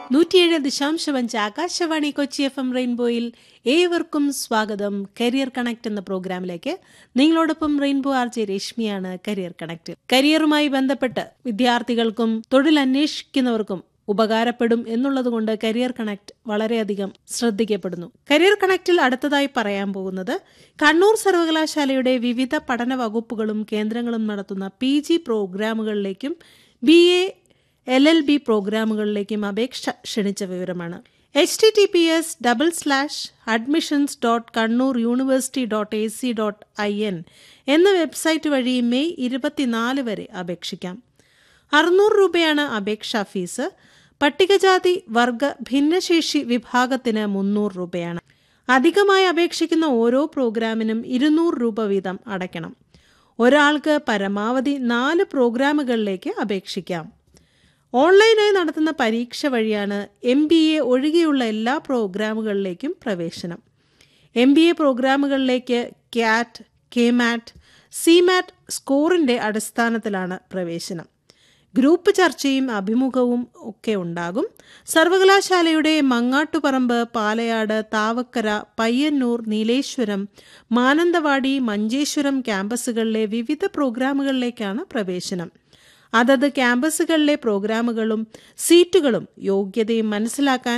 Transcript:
നൂറ്റിയേഴ് ദശാംശമഞ്ച് ആകാശവാണി കൊച്ചി എഫ് എം റെയിൻബോയിൽ ഏവർക്കും സ്വാഗതം കരിയർ കണക്ട് എന്ന പ്രോഗ്രാമിലേക്ക് നിങ്ങളോടൊപ്പം റെയിൻബോ ആർ ജെ രശ്മിയാണ് കരിയർ കണക്ട് കരിയറുമായി ബന്ധപ്പെട്ട് വിദ്യാർത്ഥികൾക്കും തൊഴിൽ അന്വേഷിക്കുന്നവർക്കും ഉപകാരപ്പെടും എന്നുള്ളതുകൊണ്ട് കരിയർ കണക്ട് വളരെയധികം ശ്രദ്ധിക്കപ്പെടുന്നു കരിയർ കണക്റ്റിൽ അടുത്തതായി പറയാൻ പോകുന്നത് കണ്ണൂർ സർവകലാശാലയുടെ വിവിധ പഠന വകുപ്പുകളും കേന്ദ്രങ്ങളും നടത്തുന്ന പി ജി പ്രോഗ്രാമുകളിലേക്കും B A L L B പ്രോഗ്രാമുകളിലേക്കും അപേക്ഷ ക്ഷണിച്ച വിവരമാണ് H T T P S double slash admissions dot Kannur university dot A C dot I N എന്ന വെബ്സൈറ്റ് വഴി മെയ് ഇരുപത്തിനാല് വരെ അപേക്ഷിക്കാം അറുന്നൂറ് രൂപയാണ് അപേക്ഷാ ഫീസ് പട്ടികജാതി വർഗ ഭിന്നശേഷി വിഭാഗത്തിന് മുന്നൂറ് രൂപയാണ് അധികമായി അപേക്ഷിക്കുന്ന ഓരോ പ്രോഗ്രാമിനും ഇരുന്നൂറ് രൂപ വീതം അടയ്ക്കണം ഒരാൾക്ക് പരമാവധി നാല് പ്രോഗ്രാമുകളിലേക്ക് അപേക്ഷിക്കാം ഓൺലൈനായി നടത്തുന്ന പരീക്ഷ വഴിയാണ് എം ബി എ ഒഴികെയുള്ള എല്ലാ പ്രോഗ്രാമുകളിലേക്കും പ്രവേശനം എം ബി എ പ്രോഗ്രാമുകളിലേക്ക് ക്യാറ്റ് കെമാറ്റ് സിമാറ്റ് സ്കോറിൻ്റെ അടിസ്ഥാനത്തിലാണ് പ്രവേശനം ഗ്രൂപ്പ് ചർച്ചയും അഭിമുഖവും ഒക്കെ ഉണ്ടാകും സർവകലാശാലയുടെ മങ്ങാട്ടുപറമ്പ് പാലയാട് താവക്കര പയ്യന്നൂർ നീലേശ്വരം മാനന്തവാടി മഞ്ചേശ്വരം ക്യാമ്പസുകളിലെ വിവിധ പ്രോഗ്രാമുകളിലേക്കാണ് പ്രവേശനം അതത് ക്യാമ്പസുകളിലെ പ്രോഗ്രാമുകളും സീറ്റുകളും യോഗ്യതയും മനസ്സിലാക്കാൻ